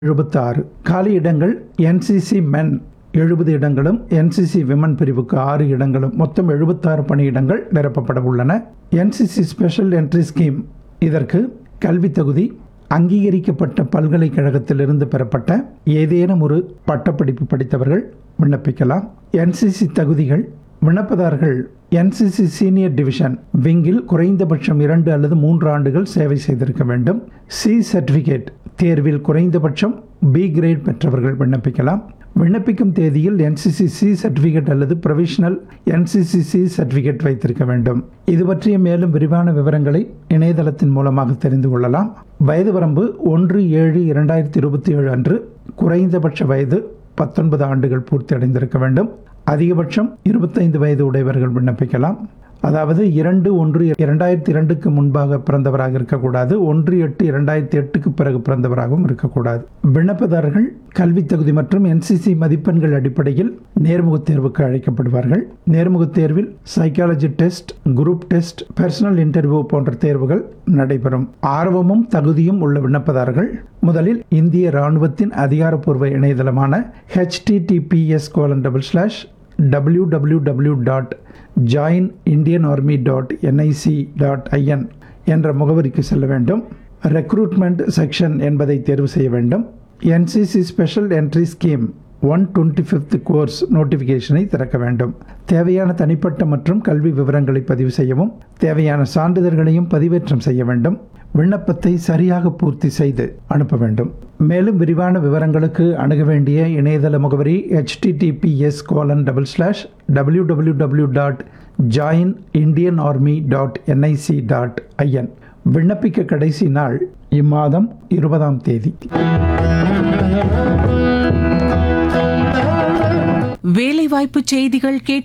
எழுபத்தாறு காலி இடங்கள் என்சிசி மென் எழுபது இடங்களும் என்சிசி விமன் பிரிவுக்கு ஆறு இடங்களும் மொத்தம் எழுபத்தாறு பணியிடங்கள் நிரப்பப்பட உள்ளன என்சிசி ஸ்பெஷல் என்ட்ரி ஸ்கீம் இதற்கு கல்வித் தகுதி அங்கீகரிக்கப்பட்ட பல்கலைக்கழகத்திலிருந்து பெறப்பட்ட ஏதேனும் ஒரு பட்டப்படிப்பு படித்தவர்கள் விண்ணப்பிக்கலாம் என்சிசி தகுதிகள் விண்ணப்பதாரர்கள் என்சிசி சீனியர் டிவிஷன் விங்கில் குறைந்தபட்சம் இரண்டு அல்லது மூன்று ஆண்டுகள் சேவை செய்திருக்க வேண்டும் சி சர்டிஃபிகேட் தேர்வில் குறைந்தபட்சம் பி கிரேட் பெற்றவர்கள் விண்ணப்பிக்கலாம் விண்ணப்பிக்கும் தேதியில் என்சிசி சி சர்டிஃபிகேட் அல்லது ப்ரொவிஷனல் என்சிசி சி சர்டிஃபிகேட் வைத்திருக்க வேண்டும் இது பற்றிய மேலும் விரிவான விவரங்களை இணையதளத்தின் மூலமாக தெரிந்து கொள்ளலாம் வயது வரம்பு ஒன்று ஏழு இரண்டாயிரத்தி இருபத்தி ஏழு அன்று குறைந்தபட்ச வயது பத்தொன்பது ஆண்டுகள் பூர்த்தி அடைந்திருக்க வேண்டும் அதிகபட்சம் இருபத்தைந்து வயது உடையவர்கள் விண்ணப்பிக்கலாம் அதாவது இரண்டு ஒன்று இரண்டாயிரத்தி இரண்டுக்கு முன்பாக பிறந்தவராக இருக்கக்கூடாது ஒன்று எட்டு இரண்டாயிரத்தி எட்டுக்கு பிறகு பிறந்தவராகவும் இருக்கக்கூடாது விண்ணப்பதாரர்கள் கல்வித் தகுதி மற்றும் என்சிசி மதிப்பெண்கள் அடிப்படையில் நேர்முகத் தேர்வுக்கு அழைக்கப்படுவார்கள் நேர்முகத் தேர்வில் psychology test group test personal interview போன்ற தேர்வுகள் நடைபெறும் ஆர்வமும் தகுதியும் உள்ள விண்ணப்பதாரர்கள் முதலில் இந்திய ராணுவத்தின் அதிகாரப்பூர்வ இணையதளமான HTTPS colon double slash W W W dot join Indian army dot NIC dot IN என்ற முகவரிக்கு செல்ல வேண்டும் ரெக்ரூட்மெண்ட் செக்ஷன் என்பதை தேர்வு செய்ய வேண்டும் NCC special entry scheme one twenty fifth course நோட்டிஃபிகேஷனை திறக்க வேண்டும் தேவையான தனிப்பட்ட மற்றும் கல்வி விவரங்களை பதிவு செய்யவும் தேவையான சான்றிதழ்களையும் பதிவேற்றம் செய்ய வேண்டும் விண்ணப்பத்தை சரியாக பூர்த்தி செய்து அனுப்ப வேண்டும் மேலும் விரிவான விவரங்களுக்கு அணுக வேண்டிய இணையதள முகவரி https colon double slash W W W dot join Indian army dot NIC dot IN விண்ணப்பிக்க கடைசி நாள் இம்மாதம் இருபதாம் தேதி வேலைவாய்ப்பு செய்திகள் கேட்டு